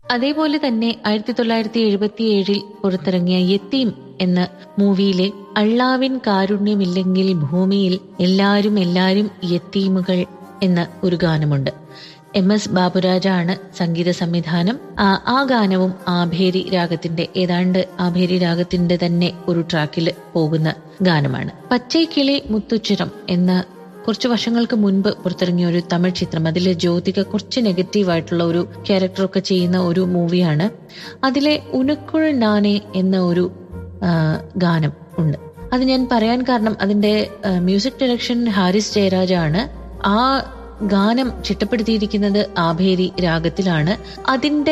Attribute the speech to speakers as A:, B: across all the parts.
A: അതേപോലെ തന്നെ ആയിരത്തി തൊള്ളായിരത്തി എഴുപത്തി ഏഴിൽ പുറത്തിറങ്ങിയ യത്തീം എന്ന മൂവിയിലെ അള്ളാവിൻ കാരുണ്യമില്ലെങ്കിൽ ഭൂമിയിൽ എല്ലാരും എല്ലാരും യത്തീമുകൾ എന്ന ഒരു ഗാനമുണ്ട് എം എസ് ബാബുരാജാണ് സംഗീത സംവിധാനം ആ ആ ഗാനവും ആഭേരി രാഗത്തിന്റെ ഏതാണ്ട് ആഭേരി രാഗത്തിന്റെ തന്നെ ഒരു ട്രാക്കിൽ പോകുന്ന ഗാനമാണ് പച്ചൈക്കിളി മുത്തുച്ചിറം എന്ന കുറച്ച് വർഷങ്ങൾക്ക് മുൻപ് പുറത്തിറങ്ങിയ ഒരു തമിഴ് ചിത്രം അതിൽ ജ്യോതിക കുറച്ച് നെഗറ്റീവ് ആയിട്ടുള്ള ഒരു ക്യാരക്ടറൊക്കെ ചെയ്യുന്ന ഒരു മൂവിയാണ് അതിലെ ഉനക്കുൾ നാനെ എന്ന ഒരു ആ, ഗാനം ഉണ്ട് അത് ഞാൻ പറയാൻ കാരണം അതിന്റെ ആ, മ്യൂസിക് ഡയറക്ഷൻ ഹാരിസ് ജയരാജാണ് ആ ഗാനം ചിട്ടപ്പെടുത്തിയിരിക്കുന്നത് ആഭേരി രാഗത്തിലാണ് അതിന്റെ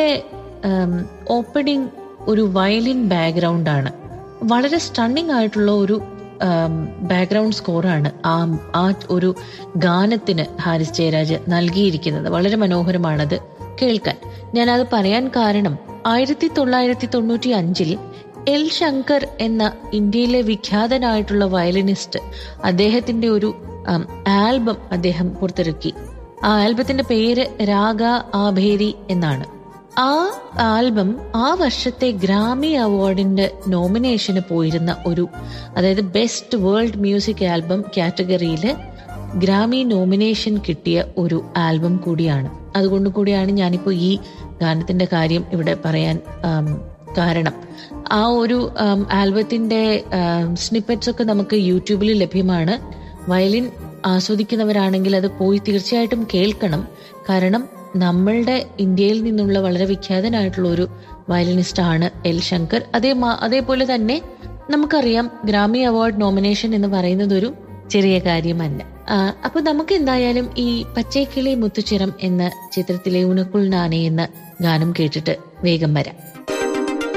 A: ഓപ്പണിംഗ് ഒരു വയലിൻ ബാക്ക്ഗ്രൗണ്ട് ആണ് വളരെ സ്റ്റണ്ണിങ് ആയിട്ടുള്ള ഒരു ബാക്ക്ഗ്രൗണ്ട് സ്കോറാണ് ആ ആ ഒരു ഗാനത്തിന് ഹാരിസ് ജയരാജ് നൽകിയിരിക്കുന്നത് വളരെ മനോഹരമാണത് കേൾക്കാൻ ഞാനത് പറയാൻ കാരണം ആയിരത്തി തൊള്ളായിരത്തി തൊണ്ണൂറ്റി അഞ്ചിൽ എൽ ശങ്കർ എന്ന ഇന്ത്യയിലെ വിഖ്യാതനായിട്ടുള്ള വയലിനിസ്റ്റ് അദ്ദേഹത്തിന്റെ ഒരു ആം, ആൽബം അദ്ദേഹം പുറത്തിറക്കി ആ ആൽബത്തിന്റെ പേര് രാഗ ആഭേരി എന്നാണ് ആ ആൽബം ആ വർഷത്തെ ഗ്രാമി അവാർഡിന്റെ നോമിനേഷന് പോയിരുന്ന ഒരു അതായത് ബെസ്റ്റ് വേൾഡ് മ്യൂസിക് ആൽബം കാറ്റഗറിയില് ഗ്രാമി നോമിനേഷൻ കിട്ടിയ ഒരു ആൽബം കൂടിയാണ് അതുകൊണ്ട് കൂടിയാണ് ഞാനിപ്പോൾ ഈ ഗാനത്തിന്റെ കാര്യം ഇവിടെ പറയാൻ ആം, കാരണം ആ ഒരു ആം, ആൽബത്തിന്റെ സ്നിപ്പറ്റ്സ് ഒക്കെ നമുക്ക് യൂട്യൂബിൽ ലഭ്യമാണ് വയലിൻ ആസ്വദിക്കുന്നവരാണെങ്കിൽ അത് പോയി തീർച്ചയായിട്ടും കേൾക്കണം കാരണം നമ്മളുടെ ഇന്ത്യയിൽ നിന്നുള്ള വളരെ വിഖ്യാതനായിട്ടുള്ള ഒരു വയലിനിസ്റ്റ് ആണ് എൽ ശങ്കർ അതേ മാ- അതേപോലെ തന്നെ നമുക്കറിയാം ഗ്രാമി അവാർഡ് നോമിനേഷൻ എന്ന് പറയുന്നത് ഒരു ചെറിയ കാര്യമല്ല ആ, അപ്പൊ നമുക്ക് എന്തായാലും ഈ പച്ചൈക്കിളി മുത്തുച്ചിറം എന്ന ചിത്രത്തിലെ ഉണക്കുൾ നാനെ എന്ന ഗാനം കേട്ടിട്ട് വേഗം വരാം